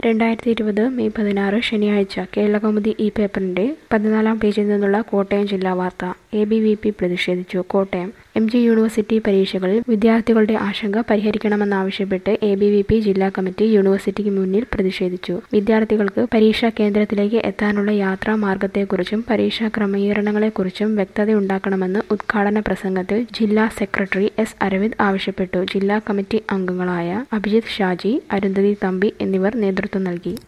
രണ്ടായിരത്തി ഇരുപത് മെയ് പതിനാറ് ശനിയാഴ്ച കേരളകൗമുദി ഈ പേപ്പറിന്റെ പതിനാലാം പേജിൽ നിന്നുള്ള കോട്ടയം ജില്ലാ വാർത്ത എ ബി വി പി പ്രതിഷേധിച്ചു കോട്ടയം എം ജി യൂണിവേഴ്സിറ്റി പരീക്ഷകളിൽ വിദ്യാർത്ഥികളുടെ ആശങ്ക പരിഹരിക്കണമെന്നാവശ്യപ്പെട്ട് എ ബി വി പി ജില്ലാ കമ്മിറ്റി യൂണിവേഴ്സിറ്റിക്ക് മുന്നിൽ പ്രതിഷേധിച്ചു വിദ്യാർത്ഥികൾക്ക് പരീക്ഷാ കേന്ദ്രത്തിലേക്ക് എത്താനുള്ള യാത്രാ മാർഗത്തെക്കുറിച്ചും പരീക്ഷാ ക്രമീകരണങ്ങളെക്കുറിച്ചും വ്യക്തതയുണ്ടാക്കണമെന്ന് ഉദ്ഘാടന പ്രസംഗത്തിൽ ജില്ലാ സെക്രട്ടറി എസ് അരവിന്ദ് ആവശ്യപ്പെട്ടു ജില്ലാ കമ്മിറ്റി അംഗങ്ങളായ അഭിജിത്ത് ഷാജി അരുന്ധതി തമ്പി എന്നിവർ നേതൃത്വം നൽകി